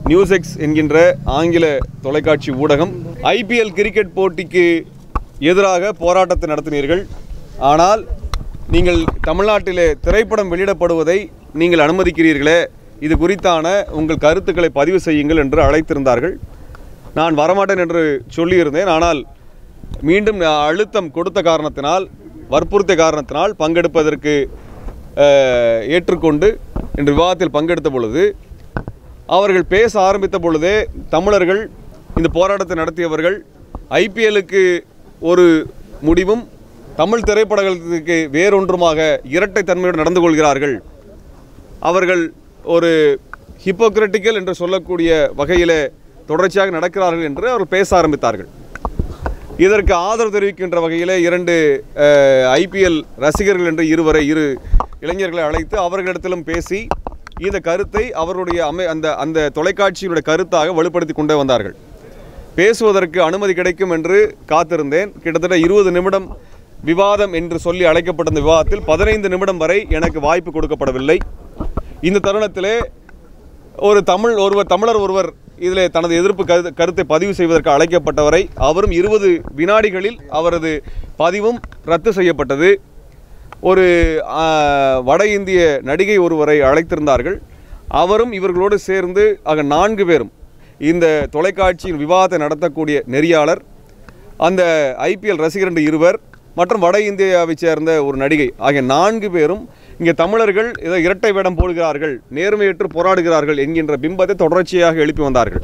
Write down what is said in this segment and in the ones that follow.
News X என்கின்ற ஆங்கில தொலைக்காட்சி ஊடகம் ஐபிஎல் கிரிக்கெட் போட்டிக்கு எதிராக போராட்டத்தை நடத்தினீர்கள் ஆனால் நீங்கள் தமிழ்நாட்டிலே திரைப்படம் வெளியிடப்படுவதை நீங்கள் அனுமதிக்கிறீர்களே இது குறித்தான உங்கள் கருத்துக்களை பதிவு செய்யுங்கள் என்று அழைத்திருந்தார்கள் நான் வரமாட்டேன் என்று சொல்லியிருந்தேன் ஆனால் மீண்டும் அழுத்தம் கொடுத்த காரணத்தினால் வற்புறுத்திய காரணத்தினால் பங்கெடுப்பதற்கு அஹ், ஏற்றுக்கொண்டு இன்று விவாதத்தில் பங்கெடுத்த பொழுது அவர்கள் பேச ஆரம்பித்த பொழுதே தமிழர்கள் இந்த போராட்டத்தை நடத்தியவர்கள் ஐபிஎல்லுக்கு ஒரு முடிவும் தமிழ் திரைப்படங்களுக்கு வேறொன்றுமாக இரட்டை தன்மையுடன் நடந்து கொள்கிறார்கள் அவர்கள் ஒரு ஹிப்போக்ரட்டிக்கல் என்று சொல்லக்கூடிய வகையில் தொடர்ச்சியாக நடக்கிறார்கள் என்று அவர்கள் பேச ஆரம்பித்தார்கள் இதற்கு ஆதரவு தெரிவிக்கின்ற வகையில் இரண்டு ஐபிஎல் ரசிகர்கள் என்று இருவரை இரு இளைஞர்களை அழைத்து அவர்களிடத்திலும் பேசி இந்த கருத்தை அவருடைய அமை அந்த அந்த தொலைக்காட்சியினுடைய கருத்தாக வலுப்படுத்தி கொண்டே வந்தார்கள் பேசுவதற்கு அனுமதி கிடைக்கும் என்று காத்திருந்தேன் கிட்டத்தட்ட இருபது நிமிடம் விவாதம் என்று சொல்லி அழைக்கப்பட்ட இந்த விவாதத்தில் பதினைந்து நிமிடம் வரை எனக்கு வாய்ப்பு கொடுக்கப்படவில்லை இந்த தருணத்திலே ஒரு தமிழ் ஒருவர் தமிழர் ஒருவர் இதில் தனது எதிர்ப்பு கரு கருத்தை பதிவு செய்வதற்கு அழைக்கப்பட்டவரை அவரும் இருபது வினாடிகளில் அவரது பதிவும் ரத்து செய்யப்பட்டது ஒரு ஆ, வட இந்திய நடிகை ஒருவரை அழைத்திருந்தார்கள் அவரும் இவர்களோடு சேர்ந்து ஆக நான்கு பேரும் இந்த தொலைக்காட்சியின் விவாதத்தை நடத்தக்கூடிய நெறியாளர் அந்த ஐபிஎல் ரசிகர் என்று இருவர் மற்றும் வட இந்தியாவைச் சேர்ந்த ஒரு நடிகை ஆகிய நான்கு பேரும் இங்கே தமிழர்கள் ஏதோ இரட்டை வேடம் போடுகிறார்கள் நேர்மையற்று போராடுகிறார்கள் என்கின்ற பிம்பத்தை தொடர்ச்சியாக எழுப்பி வந்தார்கள்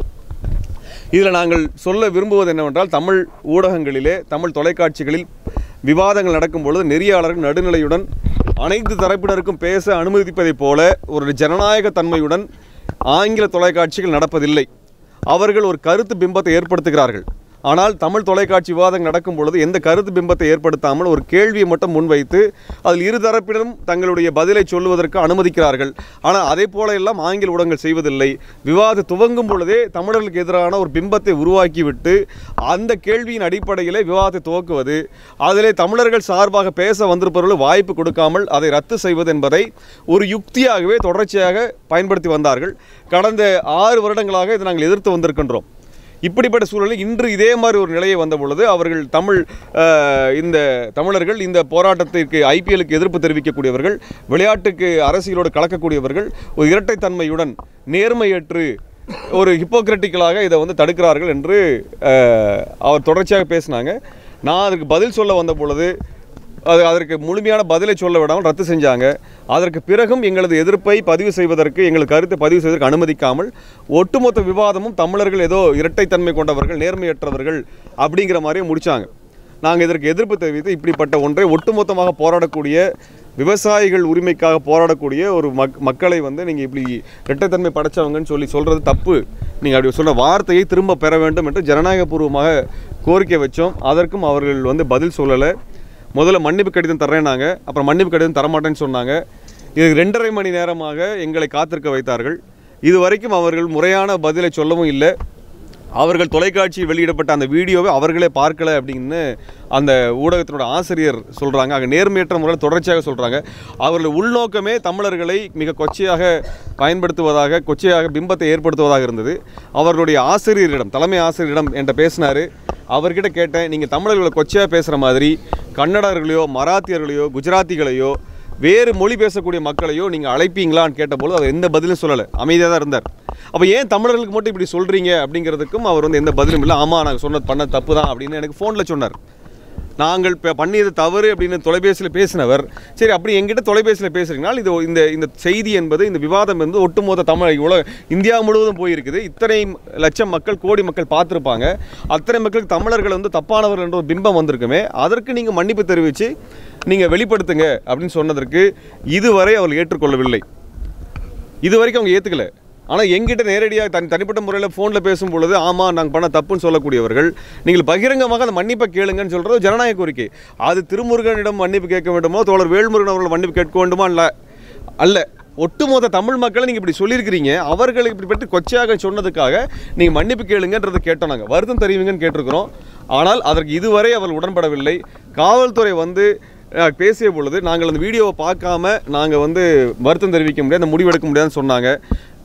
இதில் நாங்கள் சொல்ல விரும்புவது என்னவென்றால் தமிழ் ஊடகங்களிலே தமிழ் தொலைக்காட்சிகளில் விவாதங்கள் நடக்கும் பொழுது நெறியாளர்கள் நடுநிலையுடன் அனைத்து தரப்பினருக்கும் பேச அனுமதிப்பதைப் போல ஒரு ஜனநாயக தன்மையுடன் ஆங்கில தொலைக்காட்சிகள் நடப்பதில்லை அவர்கள் ஒரு கருத்து பிம்பத்தை ஏற்படுத்துகிறார்கள் ஆனால் தமிழ் தொலைக்காட்சி விவாதங்கள் நடக்கும் பொழுது எந்த கருத்து பிம்பத்தை ஏற்படுத்தாமல் ஒரு கேள்வியை மட்டும் முன்வைத்து அதில் இரு தரப்பினரும் தங்களுடைய பதிலை சொல்லுவதற்கு அனுமதிக்கிறார்கள் ஆனால் அதே போல எல்லாம் ஆங்கில ஊடகங்கள் செய்வதில்லை விவாதம் துவங்கும் பொழுதே தமிழர்களுக்கு எதிரான ஒரு பிம்பத்தை உருவாக்கிவிட்டு அந்த கேள்வியின் அடிப்படையிலே விவாதத்தை துவக்குவது அதிலே தமிழர்கள் சார்பாக பேச வந்திருப்பவர்கள் வாய்ப்பு கொடுக்காமல் அதை ரத்து செய்வது என்பதை ஒரு யுக்தியாகவே தொடர்ச்சியாக பயன்படுத்தி வந்தார்கள் கடந்த ஆறு வருடங்களாக இதை நாங்கள் எதிர்த்து வந்திருக்கின்றோம் இப்படிப்பட்ட சூழலில் இன்று இதே மாதிரி ஒரு நிலையை வந்த பொழுது அவர்கள் தமிழ் அஹ், இந்த தமிழர்கள் இந்த போராட்டத்திற்கு ஐபிஎல்லுக்கு எதிர்ப்பு தெரிவிக்கக்கூடியவர்கள் விளையாட்டுக்கு அரசியலோடு கலக்கக்கூடியவர்கள் ஒரு இரட்டைத்தன்மையுடன் நேர்மையற்று ஒரு ஹிப்போக்ரட்டிக்கலாக இதை வந்து தடுக்கிறார்கள் என்று அஹ், அவர் தொடர்ச்சியாக பேசினாங்க நான் அதுக்கு பதில் சொல்ல வந்த பொழுது அது அதற்கு முழுமையான பதிலை சொல்ல விடாமல் ரத்து செஞ்சாங்க அதற்கு பிறகும் எங்களது எதிர்ப்பை பதிவு செய்வதற்கு எங்களது கருத்தை பதிவு செய்வதற்கு அனுமதிக்காமல் ஒட்டுமொத்த விவாதமும் தமிழர்கள் ஏதோ இரட்டைத்தன்மை கொண்டவர்கள் நேர்மையற்றவர்கள் அப்படிங்கிற மாதிரியே முடிச்சாங்க நாங்கள் இதற்கு எதிர்ப்பு தெரிவித்து இப்படிப்பட்ட ஒன்றை ஒட்டுமொத்தமாக போராடக்கூடிய விவசாயிகள் உரிமைக்காக போராடக்கூடிய ஒரு மக் மக்களை வந்து நீங்கள் இப்படி இரட்டைத்தன்மை படைச்சவங்கன்னு சொல்லி சொல்கிறது தப்பு நீங்கள் அப்படி சொன்ன வார்த்தையை திரும்ப பெற வேண்டும் என்று ஜனநாயகபூர்வமாக கோரிக்கை வச்சோம் அதற்கும் அவர்கள் வந்து பதில் சொல்லலை முதல்ல மன்னிப்பு கடிதம் தர்றேன்னாங்க அப்புறம் மன்னிப்பு கடிதம் தரமாட்டேன்னு சொன்னாங்க இது ரெண்டரை மணி நேரமாக எங்களை காத்திருக்க வைத்தார்கள் இது வரைக்கும் அவர்கள் முறையான பதிலை சொல்லவும் இல்லை அவர்கள் தொலைக்காட்சியில் வெளியிடப்பட்ட அந்த வீடியோவை அவர்களே பார்க்கல அப்படின்னு அந்த ஊடகத்தினோட ஆசிரியர் சொல்கிறாங்க அங்கே நேர்மையற்ற முறையில் தொடர்ச்சியாக சொல்கிறாங்க அவர்கள் உள்நோக்கமே தமிழர்களை மிக கொச்சையாக பயன்படுத்துவதாக கொச்சையாக பிம்பத்தை ஏற்படுத்துவதாக இருந்தது அவர்களுடைய ஆசிரியரிடம் தலைமை ஆசிரியரிடம் என்கிட்ட பேசினார் அவர்கிட்ட கேட்டேன் நீங்கள் தமிழர்களை கொச்சையாக பேசுகிற மாதிரி கன்னடர்களையோ மராத்தியர்களையோ குஜராத்திகளையோ வேறு மொழி பேசக்கூடிய மக்களையோ நீங்கள் அழைப்பீங்களான்னு கேட்டபோது அவர் எந்த பதிலும் சொல்லலை அமைதியாக தான் இருந்தார் அப்போ ஏன் தமிழர்களுக்கு மட்டும் இப்படி சொல்கிறீங்க அப்படிங்கிறதுக்கும் அவர் வந்து எந்த பதிலும் இல்லை ஆமாம் நாங்கள் சொன்னது பண்ண தப்பு தான் அப்படின்னு எனக்கு ஃபோனில் சொன்னார் நாங்கள் இப்போ பண்ணியது தவறு அப்படின்னு தொலைபேசியில் பேசினவர் சரி அப்படி எங்கிட்ட தொலைபேசியில் பேசுறீங்கனால் இது இந்த இந்த செய்தி என்பது இந்த விவாதம் என்பது ஒட்டுமொத்த தமிழ் உலக இந்தியா முழுவதும் போயிருக்குது இத்தனை லட்சம் மக்கள் கோடி மக்கள் பார்த்துருப்பாங்க அத்தனை மக்களுக்கு தமிழர்கள் வந்து தப்பானவர்கள் என்ற ஒரு பிம்பம் வந்திருக்குமே அதற்கு நீங்கள் மன்னிப்பு தெரிவித்து நீங்கள் வெளிப்படுத்துங்க அப்படின்னு சொன்னதற்கு இதுவரை அவர்கள் ஏற்றுக்கொள்ளவில்லை இது வரைக்கும் அவங்க ஏற்றுக்கல ஆனால் எங்கிட்ட நேரடியாக தனி தனிப்பட்ட முறையில் ஃபோனில் பேசும் பொழுது ஆமாம் நாங்கள் பண்ண தப்புன்னு சொல்லக்கூடியவர்கள் நீங்கள் பகிரங்கமாக அந்த மன்னிப்பை கேளுங்கன்னு சொல்கிறது ஜனநாயக கோரிக்கை அது திருமுருகனிடம் மன்னிப்பு கேட்க வேண்டுமோ தோழர் வேல்முருகன் அவர்கள் மன்னிப்பு கேட்க வேண்டுமா இல்லை அல்ல ஒட்டுமொத்த தமிழ் மக்களை நீங்கள் இப்படி சொல்லியிருக்கிறீங்க அவர்களுக்கு இப்படி பற்றி கொச்சையாக சொன்னதுக்காக நீங்கள் மன்னிப்பு கேளுங்கன்றதை கேட்டோம் நாங்கள் வருத்தம் தெரிவிங்கன்னு கேட்டிருக்கிறோம் ஆனால் அதற்கு இதுவரை அவர்கள் உடன்படவில்லை காவல்துறை வந்து அஹ், பேசிய பொழுது நாங்கள் அந்த வீடியோவை பார்க்காம நாங்கள் வந்து வருத்தம் தெரிவிக்க முடியாது அந்த முடிவெடுக்க முடியாதுன்னு சொன்னாங்க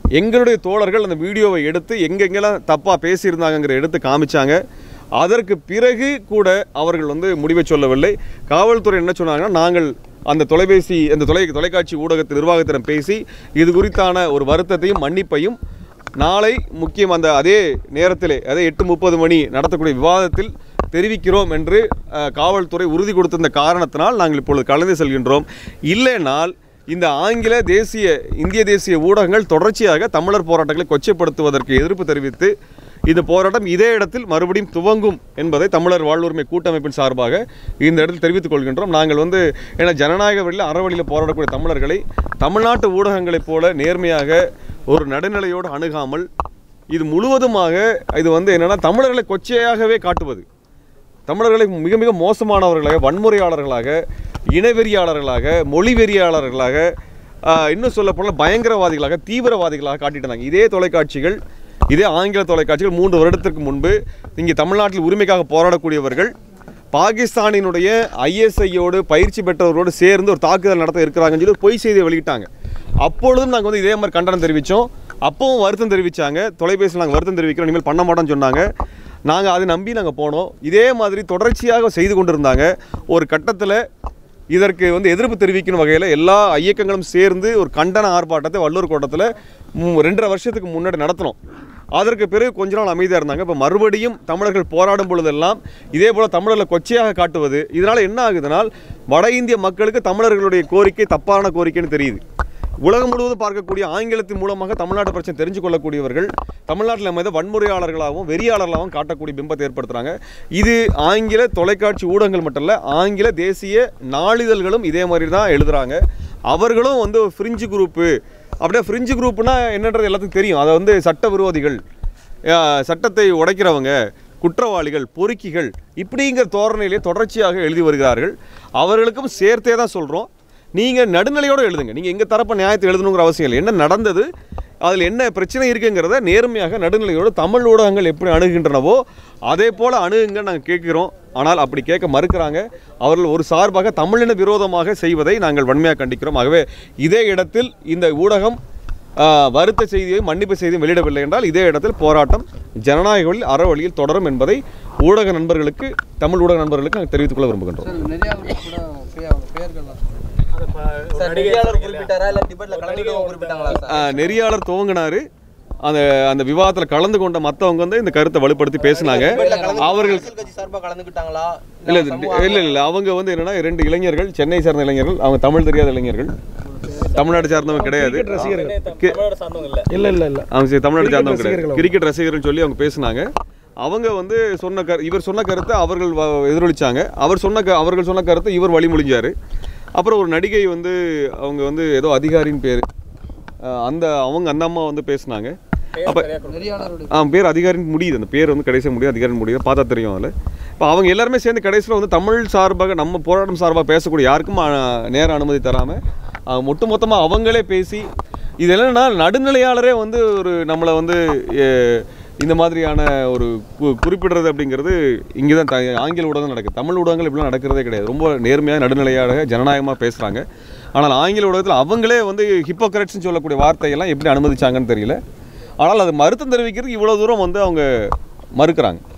எங்களுடைய தோழர்கள் அந்த வீடியோவை எடுத்து எங்கெங்கெல்லாம் தப்பாக பேசியிருந்தாங்கங்கிற எடுத்து காமிச்சாங்க அதற்கு பிறகு கூட அவர்கள் வந்து முடிவை சொல்லவில்லை காவல்துறை என்ன சொன்னாங்கன்னா நாங்கள் அந்த தொலைபேசி அந்த தொலை தொலைக்காட்சி ஊடகத்து நிர்வாகத்திடம் பேசி இது குறித்தான ஒரு வருத்தத்தையும் மன்னிப்பையும் நாளை முக்கியம் அந்த அதே நேரத்திலே அதே எட்டு முப்பது மணி நடத்தக்கூடிய விவாதத்தில் தெரிவிக்கிறோம் என்று அஹ், காவல்துறை உறுதி கொடுத்திருந்த காரணத்தினால் நாங்கள் இப்பொழுது கலந்து செல்கின்றோம் இல்லைனால் இந்த ஆங்கில தேசிய இந்திய தேசிய ஊடகங்கள் தொடர்ச்சியாக தமிழர் போராட்டங்களை கொச்சைப்படுத்துவதற்கு எதிர்ப்பு தெரிவித்து இந்த போராட்டம் இதே இடத்தில் மறுபடியும் துவங்கும் என்பதை தமிழர் வாழ்வுரிமை கூட்டமைப்பின் சார்பாக இந்த இடத்தில் தெரிவித்துக் கொள்கின்றோம் நாங்கள் வந்து ஏன்னா ஜனநாயக வழியில் அறவழியில் போராடக்கூடிய தமிழர்களை தமிழ்நாட்டு ஊடகங்களைப் போல நேர்மையாக ஒரு நடுநிலையோடு அணுகாமல் இது முழுவதுமாக இது வந்து என்னன்னா தமிழர்களை கொச்சையாகவே காட்டுவது தமிழர்களை மிக மிக மோசமானவர்களாக வன்முறையாளர்களாக இனவெறியாளர்களாக மொழிவெறியாளர்களாக ஆஹ், இன்னும் சொல்ல போனால் பயங்கரவாதிகளாக தீவிரவாதிகளாக காட்டிட்டு இருந்தாங்க இதே தொலைக்காட்சிகள் இதே ஆங்கில தொலைக்காட்சிகள் மூன்று வருடத்திற்கு முன்பு இங்கே தமிழ்நாட்டில் உரிமைக்காக போராடக்கூடியவர்கள் பாகிஸ்தானினுடைய ஐஎஸ்ஐயோடு பயிற்சி பெற்றவர்களோடு சேர்ந்து ஒரு தாக்குதல் நடத்த இருக்கிறாங்கன்னு சொல்லி ஒரு பொய் செய்தியை வெளியிட்டாங்க அப்பொழுதும் நாங்கள் வந்து இதே மாதிரி கண்டனம் தெரிவித்தோம் அப்பவும் வருத்தம் தெரிவித்தாங்க தொலைபேசியில் நாங்கள் வருத்தம் தெரிவிக்கிறோம் இனிமேல் பண்ண மாட்டோம்னு சொன்னாங்க நாங்கள் அதை நம்பி நாங்கள் போனோம் இதே மாதிரி தொடர்ச்சியாக செய்து கொண்டிருந்தாங்க ஒரு கட்டத்தில் இதற்கு வந்து எதிர்ப்பு தெரிவிக்கும் வகையில் எல்லா இயக்கங்களும் சேர்ந்து ஒரு கண்டன ஆர்ப்பாட்டத்தை வள்ளூர் கோட்டத்தில் மு- ரெண்டரை வருஷத்துக்கு முன்னாடி நடத்தினோம் அதற்கு பிறகு கொஞ்ச நாள் அமைதியாக இருந்தாங்க இப்போ மறுபடியும் தமிழர்கள் போராடும் பொழுதெல்லாம் இதே போல் தமிழர்களை கொச்சையாக காட்டுவது இதனால் என்ன ஆகுதுனால் வட இந்திய மக்களுக்கு தமிழர்களுடைய கோரிக்கை தப்பான கோரிக்கைன்னு தெரியுது உலகம் முழுவதும் பார்க்கக்கூடிய ஆங்கிலத்தின் மூலமாக தமிழ்நாட்டு பிரச்சனை தெரிஞ்சு கொள்ளக்கூடியவர்கள் தமிழ்நாட்டில் நம்ம இதை வன்முறையாளர்களாகவும் வெறியாளர்களாகவும் காட்டக்கூடிய பிம்பத்தை ஏற்படுத்துகிறாங்க இது ஆங்கில தொலைக்காட்சி ஊடகங்கள் மட்டும் இல்லை ஆங்கில தேசிய நாளிதழ்களும் இதே மாதிரி தான் எழுதுகிறாங்க அவர்களும் வந்து ஃப்ரிஞ்சு குரூப்பு அப்படியே ஃப்ரிஞ்சு குரூப்னா என்னன்றது எல்லாத்துக்கும் தெரியும் அதை வந்து சட்ட விரோதிகள் அஹ், சட்டத்தை உடைக்கிறவங்க குற்றவாளிகள் பொறுக்கிகள் இப்படிங்கிற தோரணையிலே தொடர்ச்சியாக எழுதி வருகிறார்கள் அவர்களுக்கும் சேர்த்தே தான் சொல்கிறோம் நீங்கள் நடுநிலையோடு எழுதுங்க நீங்கள் எங்கள் தரப்பு நியாயத்தை எழுதணுங்கிற அவசியம் இல்லை என்ன நடந்தது அதில் என்ன பிரச்சனை இருக்குங்கிறத நேர்மையாக நடுநிலையோடு தமிழ் ஊடகங்கள் எப்படி அணுகுகின்றனவோ அதே போல் அணுகுங்க நாங்கள் கேட்கிறோம் ஆனால் அப்படி கேட்க மறுக்கிறாங்க அவர்கள் ஒரு சார்பாக தமிழின விரோதமாக செய்வதை நாங்கள் வன்மையாக கண்டிக்கிறோம் ஆகவே இதே இடத்தில் இந்த ஊடகம் ஆ, வருத்த செய்தியையும் மன்னிப்பு செய்தியும் வெளியிடவில்லை என்றால் இதே இடத்தில் போராட்டம் ஜனநாயக வழியில் அற வழியில் தொடரும் என்பதை ஊடக நண்பர்களுக்கு தமிழ் ஊடக நண்பர்களுக்கு நாங்கள் தெரிவித்துக் கொள்ள விரும்புகின்றோம் சார் நெறியாளர் கூட பெய- பெயர்கள்லாம் சொல்லுங்க. சார் நெறியாளர் குறிப்பிட்டாரா இல்ல டிபேட்ல கலந்துக்கவங்க குறிப்பிட்டாங்களா சார் ஆ, நெறியாளர் துவங்கினாரு அந்த அந்த விவாதத்தில் கலந்து கொண்ட மற்றவங்க வந்து இந்த கருத்தை வலுப்படுத்தி பேசினாங்க டிபேட்ல கலந்து அவர்கள் அரசியல் கட்சி சார்பா கலந்துக்கிட்டாங்களா இல்ல இல்ல இது- இல்ல இல்ல அவங்க வந்து என்னன்னா இரண்டு இளைஞர்கள் சென்னை சார்ந்த இளைஞர்கள் அவங்க தமிழ் தெரியாத இளைஞர்கள் தமிழ்நாடு சார்ந்தவங்க கிடையாது கி- இல்ல இல்ல இல்ல அவங்க சரி, தமிழ்நாடு கிரிக்கெட் சார்ந்தவங்க கிடையாது ரசிகர்கள் கிரிக்கெட் ரசிகர்கள் சொல்லி அவங்க பேசினாங்க அவங்க வந்து சொன்ன கரு இவர் சொன்ன கருத்தை அவர்கள் வ- எதிரொலிச்சாங்க அவர் சொன்ன க அவர்கள் சொன்ன கருத்தை இவர் வழிமொழிஞ்சாரு அப்புறம் ஒரு நடிகை வந்து அவங்க வந்து ஏதோ அதிகாரின் பேர் அந்த அவங்க அந்த அம்மா வந்து பேசினாங்க அப்போ நெறியாளருடைய ஆ பேர் அதிகாரின் முடியுது அந்த பேர் வந்து கடைசியாக முடியும் அதிகாரின் முடியுது பார்த்தா தெரியும் அதில் இப்போ அவங்க எல்லாருமே சேர்ந்து கடைசியில் வந்து தமிழ் சார்பாக நம்ம போராட்டம் சார்பாக பேசக்கூடிய யாருக்கும் ஆ, நேர அனுமதி தராமல் ஒட்டு மொத்தமாக அவங்களே பேசி இது என்னன்னா நடுநிலையாளரே வந்து ஒரு நம்மளை வந்து எ, இந்த மாதிரியான ஒரு கு- குறிப்பிடுறது அப்படிங்கிறது இங்கே தான் த- ஆங்கில ஊடகம் நடக்குது தமிழ் ஊடகங்கள் இப்படிலாம் நடக்கிறதே கிடையாது ரொம்ப நேர்மையாக நடுநிலையாக ஜனநாயகமாக பேசுகிறாங்க ஆனால் ஆங்கில ஊடகத்தில் அவங்களே வந்து ஹிப்போக்ரட்ஸ்னு சொல்லக்கூடிய வார்த்தையெல்லாம் எப்படி அனுமதிச்சாங்கன்னு தெரியல ஆனால் அது மறுத்தம் தெரிவிக்கிறதுக்கு இவ்வளோ தூரம் வந்து அவங்க மறுக்கிறாங்க